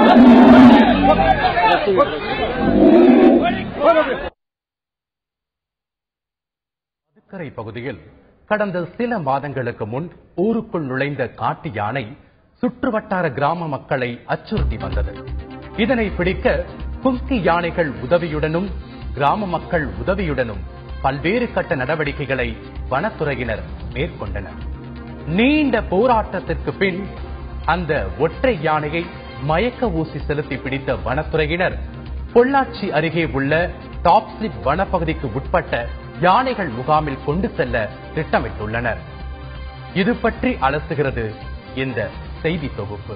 மதுக்கரை பகுதியில் கடந்த சில மாதங்களுக்கு முன் ஊருக்குள் நுழைந்த காட்டு யானை சுற்றுவட்டார கிராம மக்களை அச்சுறுத்தி வந்தது இதனை பிடிக்க கும்கி யானைகள் உதவியுடனும் கிராம மக்கள் உதவியுடனும் பல்வேறு கட்ட நடவடிக்கைகளை வனத்துறையினர் மேற்கொண்டனர் நீண்ட போராட்டத்திற்கு பின் அந்த ஒற்றை யானையை மயக்க ஊசி செலுத்தி பிடித்த வனத்துறையினர் பொள்ளாச்சி அருகே உள்ள டாப்ஸ்லிப் வனப்பகுதிக்கு உட்பட்ட யானைகள் முகாமில் கொண்டு செல்ல திட்டமிட்டுள்ளனர் இது பற்றி அலசுகிறது இந்த செய்தி தொகுப்பு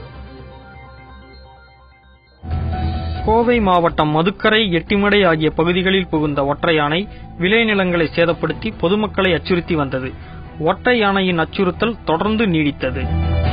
கோவை மாவட்டம் மதுக்கரை எட்டிமடை ஆகிய பகுதிகளில் புகுந்த ஒற்றை யானை விளைநிலங்களை சேதப்படுத்தி பொதுமக்களை அச்சுறுத்தி வந்தது ஒற்றை யானையின் அச்சுறுத்தல் தொடர்ந்து நீடித்தது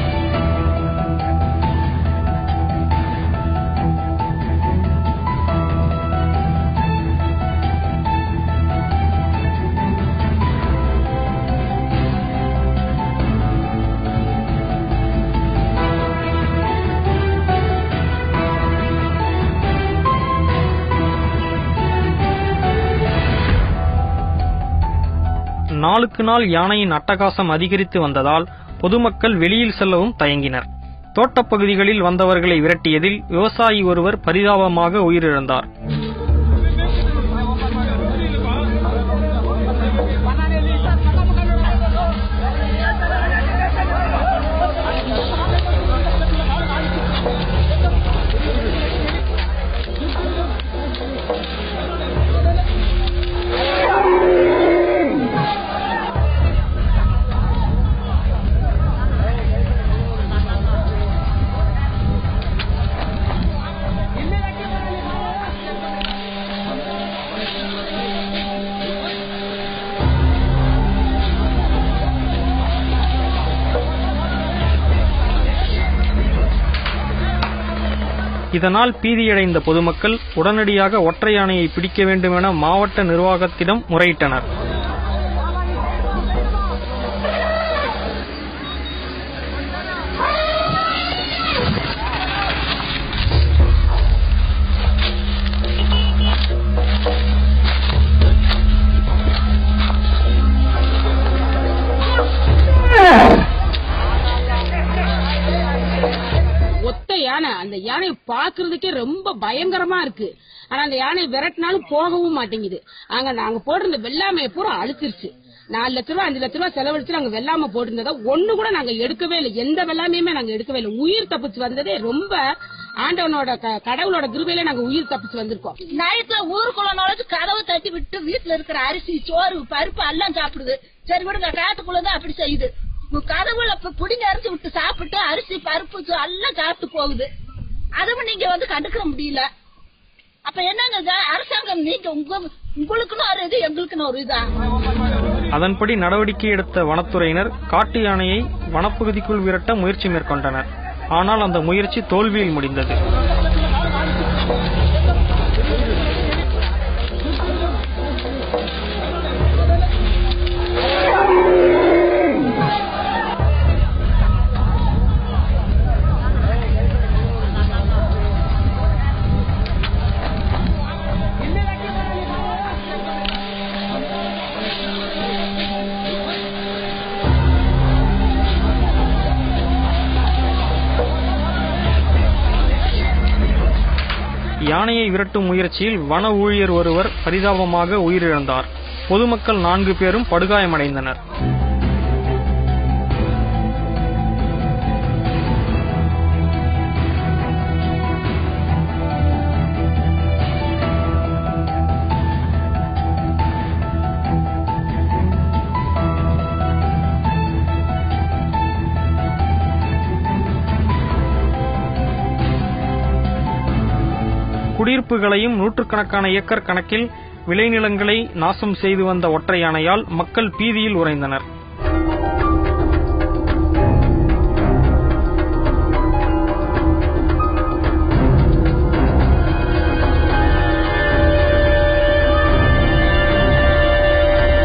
நாளுக்கு நாள் யானையின் அட்டகாசம் அதிகரித்து வந்ததால் பொதுமக்கள் வெளியில் செல்லவும் தயங்கினர் தோட்டப் பகுதிகளில் வந்தவர்களை விரட்டியதில் விவசாயி ஒருவர் பரிதாபமாக உயிரிழந்தார் இதனால் பீதியடைந்த பொதுமக்கள் உடனடியாக ஒற்றை யானையை பிடிக்க வேண்டுமென மாவட்ட நிர்வாகத்திடம் முறையிட்டனர் ஒத்த யானை அந்த யானை பாக்குறதுக்கே ரொம்ப பயங்கரமா இருக்கு ஆனா அந்த யானை விரட்டினாலும் போகவும் மாட்டேங்குது அங்க நாங்க போட்டிருந்த வெள்ளாமையை பூரா அழிச்சிருச்சு நாலு லட்ச ரூபா அஞ்சு லட்ச ரூபா செலவழிச்சு நாங்க வெள்ளாம போட்டிருந்ததா ஒண்ணு கூட நாங்க எடுக்கவே இல்லை எந்த வெள்ளாமையுமே நாங்க எடுக்கவே இல்லை உயிர் தப்பிச்சு வந்ததே ரொம்ப ஆண்டவனோட க- கடவுளோட கிருபையில நாங்க உயிர் தப்பிச்சு வந்திருக்கோம் நைட்ல ஊருக்குள்ள நுழைச்சு கதவு தட்டி விட்டு வீட்டுல இருக்கிற அரிசி சோறு பருப்பு எல்லாம் சாப்பிடுது சரி விடுங்க காட்டுக்குள்ளதான் அப்படி செய்யுது உங்க கதவுல இப்ப புடிங்க அரிசி விட்டு சாப்பிட்டு அரிசி பருப்பு சோ- எல்லாம் சாப்பிட்டு போகுது அதுவும் நீங்க வந்து கண்டுக்க முடியல அப்ப என்னங்க இது? அரசாங்கம் நீங்க உங்க உங்களுக்குன்னு ஒரு இது எங்களுக்குன்னு ஒரு இதா அதன்படி நடவடிக்கை எடுத்த வனத்துறையினர் காட்டு யானையை வனப்பகுதிக்குள் விரட்ட முயற்சி மேற்கொண்டனர் ஆனால் அந்த முயற்சி தோல்வியில் முடிந்தது யானையை விரட்டும் முயற்சியில் வன ஊழியர் ஒருவர் பரிதாபமாக உயிரிழந்தார் பொதுமக்கள் நான்கு பேரும் படுகாயமடைந்தனர் குடியிருப்புகளையும் நூற்றுக்கணக்கான ஏக்கர் கணக்கில் விளைநிலங்களை நாசம் செய்து வந்த ஒற்றை யானையால் மக்கள் பீதியில் உறைந்தனர்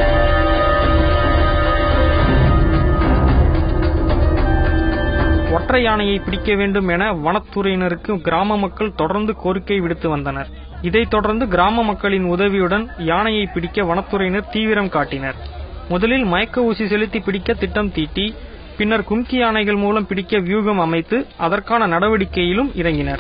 ஒற்றை ஒற்றை யானையை பிடிக்க வேண்டும் என வனத்துறையினருக்கு கிராம மக்கள் தொடர்ந்து கோரிக்கை விடுத்து வந்தனர் இதைத் தொடர்ந்து கிராம மக்களின் உதவியுடன் யானையை பிடிக்க வனத்துறையினர் தீவிரம் காட்டினர் முதலில் மயக்க ஊசி செலுத்தி பிடிக்க திட்டம் தீட்டி பின்னர் கும்கி யானைகள் மூலம் பிடிக்க வியூகம் அமைத்து அதற்கான நடவடிக்கையிலும் இறங்கினர்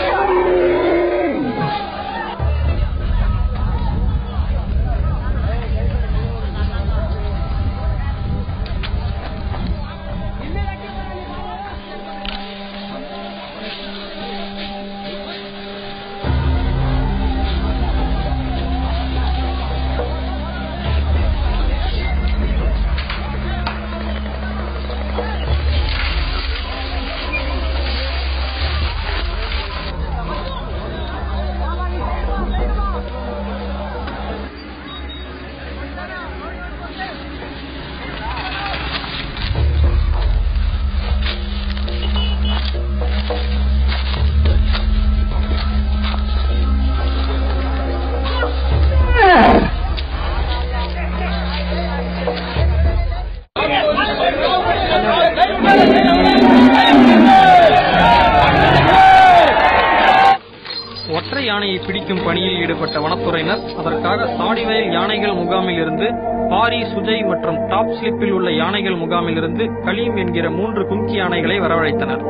ஒற்றை யானையை பிடிக்கும் பணியில் ஈடுபட்ட வனத்துறையினர் அதற்காக சாடிவயல் யானைகள் முகாமில் இருந்து பாரி சுஜை மற்றும் டாப் ஸ்லிப்பில் உள்ள யானைகள் முகாமில் இருந்து கலீம் என்கிற மூன்று கும்கி யானைகளை வரவழைத்தனர்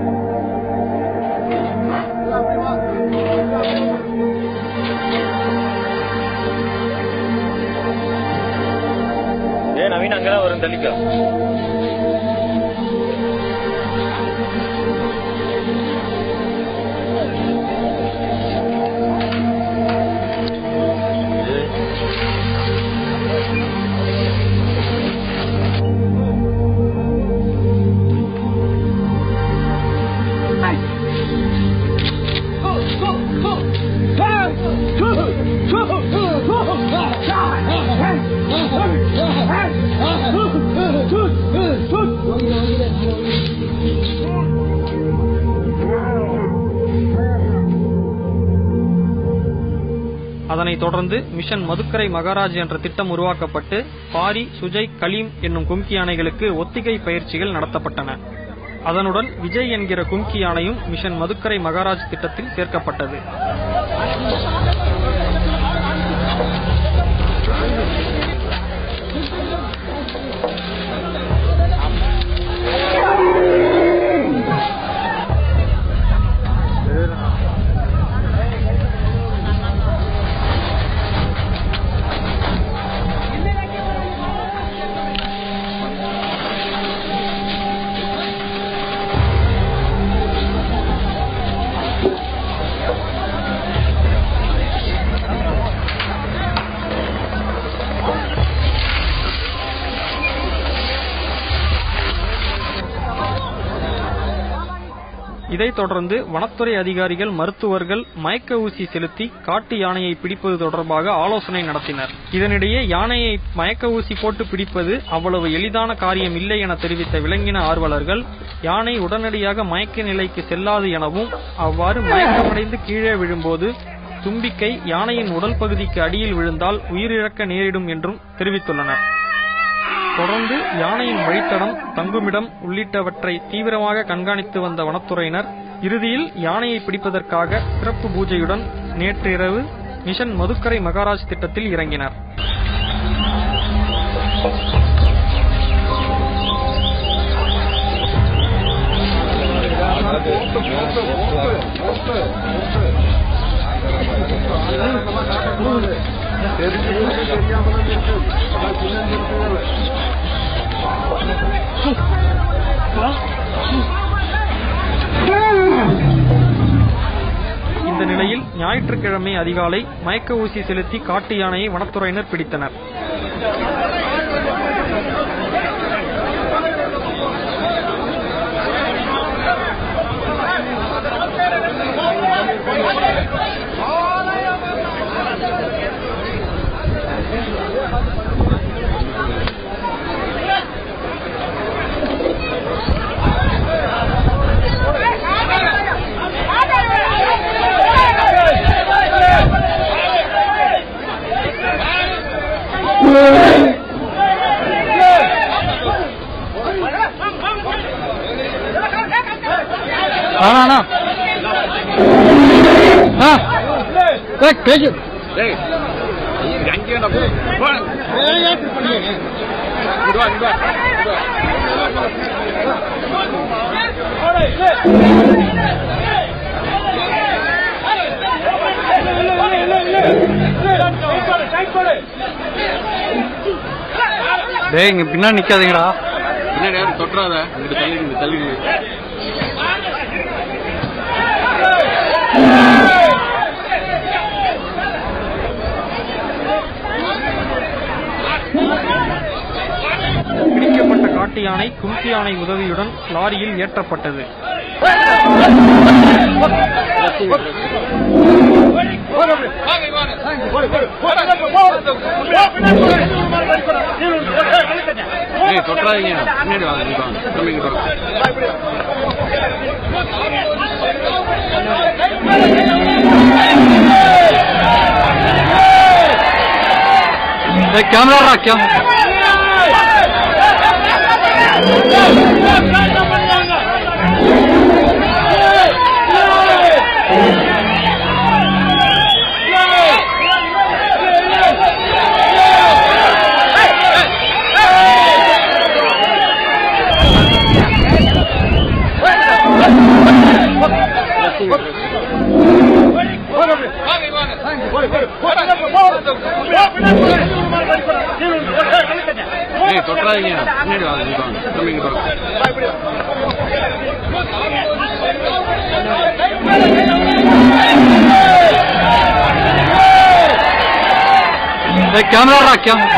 ஏ நவீன் அங்கதான் வரும் தள்ளிக்கோ அதனைத் தொடர்ந்து மிஷன் மதுக்கரை மகாராஜ் என்ற திட்டம் உருவாக்கப்பட்டு பாரி சுஜய் கலீம் என்னும் கும்கி யானைகளுக்கு ஒத்திகை பயிற்சிகள் நடத்தப்பட்டன அதனுடன் விஜய் என்கிற கும்கி யானையும் மிஷன் மதுக்கரை மகாராஜ் திட்டத்தில் சேர்க்கப்பட்டது இதைத் தொடர்ந்து வனத்துறை அதிகாரிகள் மருத்துவர்கள் மயக்க ஊசி செலுத்தி காட்டு யானையை பிடிப்பது தொடர்பாக ஆலோசனை நடத்தினர் இதனிடையே யானையை மயக்க ஊசி போட்டு பிடிப்பது அவ்வளவு எளிதான காரியம் இல்லை என தெரிவித்த விலங்கின ஆர்வலர்கள் யானை உடனடியாக மயக்க நிலைக்கு செல்லாது எனவும் அவ்வாறு மயக்கமடைந்து கீழே விழும்போது தும்பிக்கை யானையின் உடல் பகுதிக்கு அடியில் விழுந்தால் உயிரிழக்க நேரிடும் என்றும் தெரிவித்துள்ளனர் தொடர்ந்து யானையின் வழித்தடம் தங்குமிடம் உள்ளிட்டவற்றை தீவிரமாக கண்காணித்து வந்த வனத்துறையினர் இறுதியில் யானையை பிடிப்பதற்காக சிறப்பு பூஜையுடன் நேற்றிரவு மிஷன் மதுக்கரை மகாராஜ் திட்டத்தில் இறங்கினர் இந்த நிலையில் ஞாயிற்றுக்கிழமை அதிகாலை மயக்க ஊசி செலுத்தி காட்டு யானையை வனத்துறையினர் பிடித்தனர் டேய் இங்க பின்னாடி நிக்காதீங்கடா பின்னாடி யாரும் தொட்டுறாத அங்கிட்டு தள்ளி இங்க தள்ளி பிடிக்கப்பட்ட காட்டு யானை கும்கி யானை உதவியுடன் லாரியில் ஏற்றப்பட்டது ஏய் தொட்டுறாதீங்க பின்னாடி வாங்க இங்க வாங்க தம்பி இங்கிட்டு வாங்க கேமரா கேமரா ஏய் தொட்டுறாதீங்க பின்னாடி வாங்க இங்க வாங்க தம்பி இங்கிட்டு வாங்க கேமரா கேமரா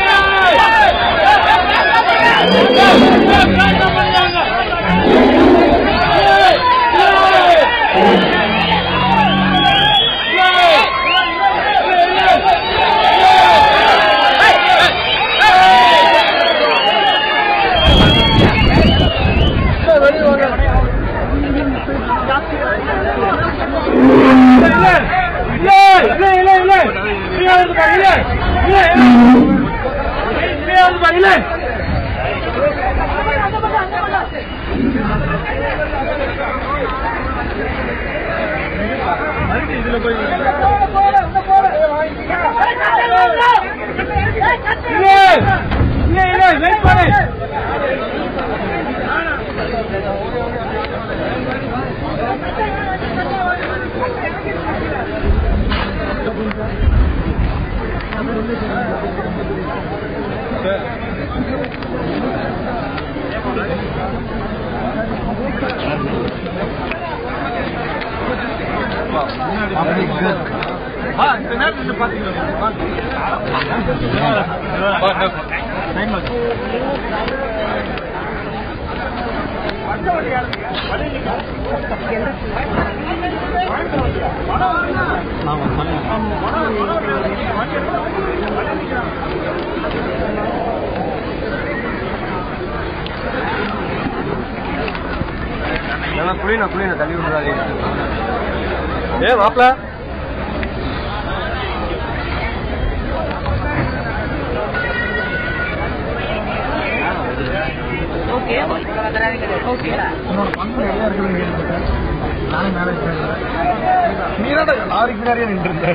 புளியண்ணா புளியண்ணா தள்ளி விடுறாரு ஏ மாப்ள நீதான் லாரிக்கு பின்னாடியே நின்று இருந்த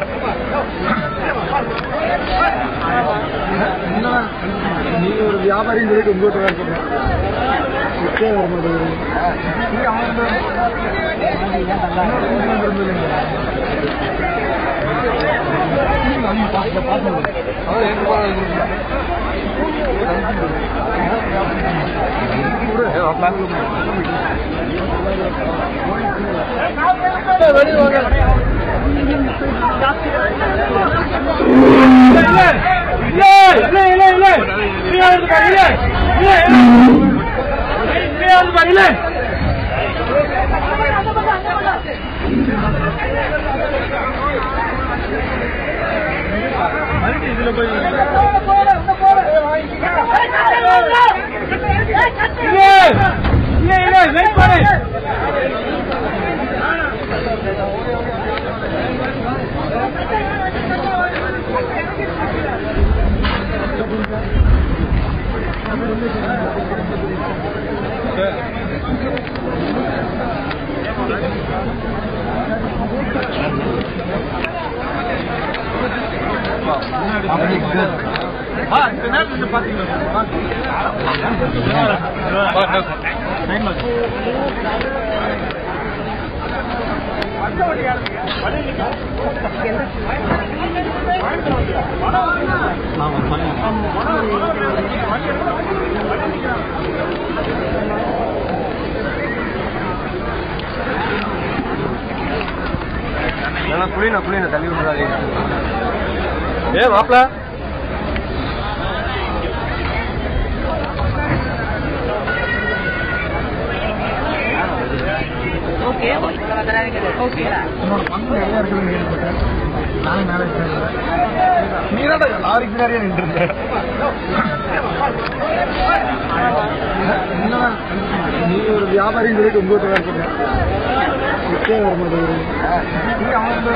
நீ ஒரு வியாபாரின்னு சொல்லிட்டு உங்ககிட்ட வேலை சொல்றேன் வர மாட்டேங்குது நீ புளியண்ணா புளியண்ணா தள்ளி விடுறாரு ஏ மாப்பிள என்னோட பங்கு நிறைய இருக்குதுன்னு கேள்விப்பட்டேன் நானும் மேலே நீராட லாரிக்கு நிறைய நின்று நீ ஒரு வியாபாரின்னு சொல்லிட்டு உங்க வீட்டு இருக்கேன் விட்டே வர மாட்டேங்குது நீ அவங்க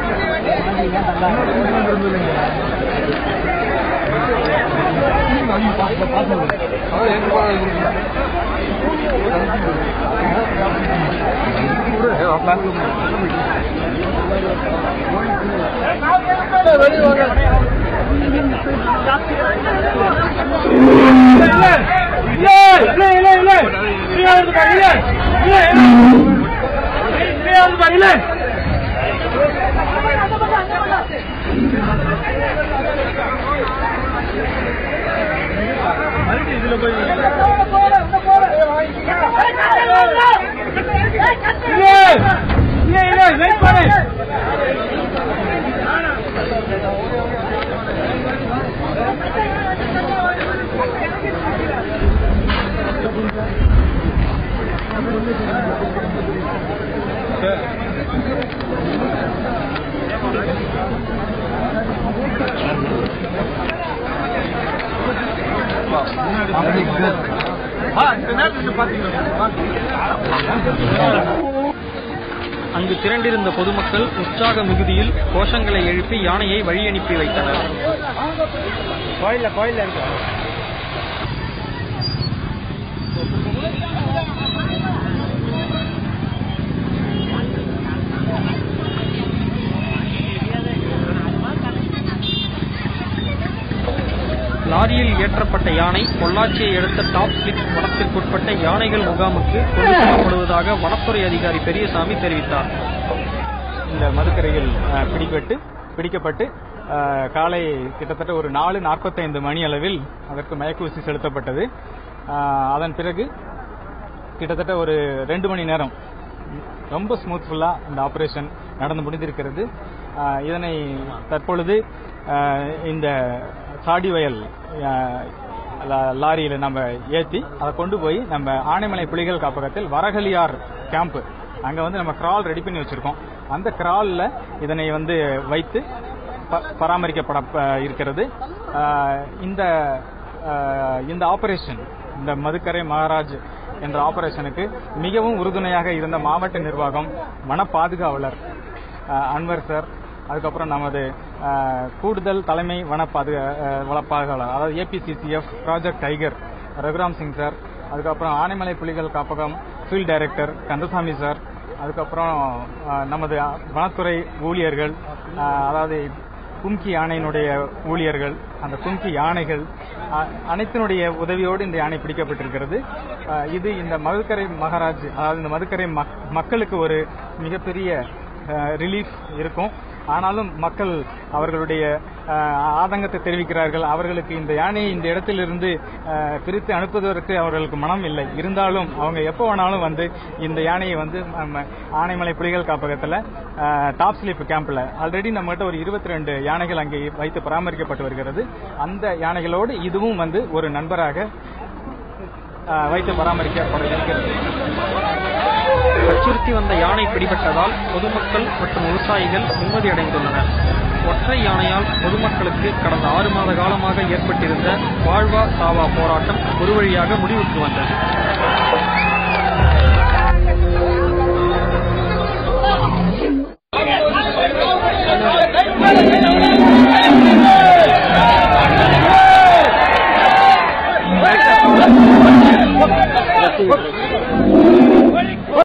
அங்கு திரண்டிருந்த பொதுமக்கள் உற்சாக மிகுதியில் கோஷங்களை எழுப்பி யானையை வழி அனுப்பி வைத்தனர் கோயில்ல கோயில்ல இருக்கு லாரியில் ஏற்றப்பட்ட யானை பொள்ளாச்சியை அடுத்த டாப் ஸ்லிப் வனத்திற்குட்பட்ட யானைகள் முகாமுக்கு கொண்டு செல்லப்படுவதாக வனத்துறை அதிகாரி பெரியசாமி தெரிவித்தார் இந்த மதுக்கரையில் அஹ், பிடிபட்டு பிடிக்கப்பட்டு அஹ், காலை கிட்டத்தட்ட ஒரு நாலு நாற்பத்தைந்து மணி அளவில் அதற்கு மயக்கூசி செலுத்தப்பட்டது அஹ், அதன் பிறகு கிட்டத்தட்ட ஒரு ரெண்டு மணி நேரம் ரொம்ப ஸ்மூத்ஃபுல்லா இந்த ஆபரேஷன் நடந்து முடிந்திருக்கிறது அஹ், இதனை தற்பொழுது அஹ், இந்த சாடிவயல் அஹ், லா- லாரியில நம்ம ஏத்தி அதை கொண்டு போய் நம்ம ஆனைமலை புலிகள் காப்பகத்தில் வரகலியார் கேம்ப் அங்க வந்து நம்ம கிரால் ரெடி பண்ணி வச்சிருக்கோம் அந்த கிரால்ல இதனை வந்து வைத்து ப- பராமரிக்கப்பட ப- இருக்கிறது ஆஹ் இந்த ஆஹ் இந்த ஆபரேஷன் இந்த மதுக்கரை மகாராஜ் என்ற ஆபரேஷனுக்கு மிகவும் உறுதுணையாக இருந்த மாவட்ட நிர்வாகம் வன பாதுகாவலர் ஆஹ் அன்வர் சார் அதுக்கப்புறம் நமது ஆஹ், கூடுதல் தலைமை வன பாதுகா ஆஹ், வன பாதுகாவலர் அதாவது APCCF project tiger Raghuram Singh sir அதுக்கப்புறம் ஆனைமலை புலிகள் காப்பகம் ஃபீல்ட் டைரக்டர் கந்தசாமி சார் அதுக்கப்புறம் ஆஹ், நமது வனத்துறை ஊழியர்கள் ஆஹ், அதாவது கும்கி யானையினுடைய ஊழியர்கள் அந்த கும்கி யானைகள் அ- அனைத்தினுடைய உதவியோடு இந்த யானை பிடிக்கப்பட்டிருக்கிறது ஆஹ், இது இந்த மதுக்கரை மகாராஜ் அதாவது இந்த மதுக்கரை மக்- மக்களுக்கு ஒரு மிகப்பெரிய ரிலீஃப் இருக்கும் ஆனாலும் மக்கள் அவர்களுடைய அஹ், ஆதங்கத்தை தெரிவிக்கிறார்கள் அவர்களுக்கு இந்த யானையை இந்த இடத்திலிருந்து அஹ், பிரித்து அனுப்புவதற்கு அவர்களுக்கு மனம் இல்லை இருந்தாலும் அவங்க எப்போ வேணாலும் வந்து இந்த யானையை வந்து நம்ம ஆனைமலை புலிகள் காப்பகத்தில் டாப் ஸ்லீப் கேம்ப்ல ஆல்ரெடி நம்மகிட்ட ஒரு இருபத்தி ரெண்டு யானைகள் அங்கே வைத்து பராமரிக்கப்பட்டு வருகிறது அந்த யானைகளோடு இதுவும் வந்து ஒரு நண்பராக அஹ், வைத்து பராமரிக்கப்பட இருக்கிறது அச்சுறுத்தி வந்த யானை பிடிபட்டதால் பொதுமக்கள் மற்றும் விவசாயிகள் நிம்மதியடைந்துள்ளனர் ஒற்றை யானையால் பொதுமக்களுக்கு கடந்த ஆறு மாத காலமாக ஏற்பட்டிருந்த வாழ்வா சாவா போராட்டம் ஒரு வழியாக முடிவுக்கு வந்தது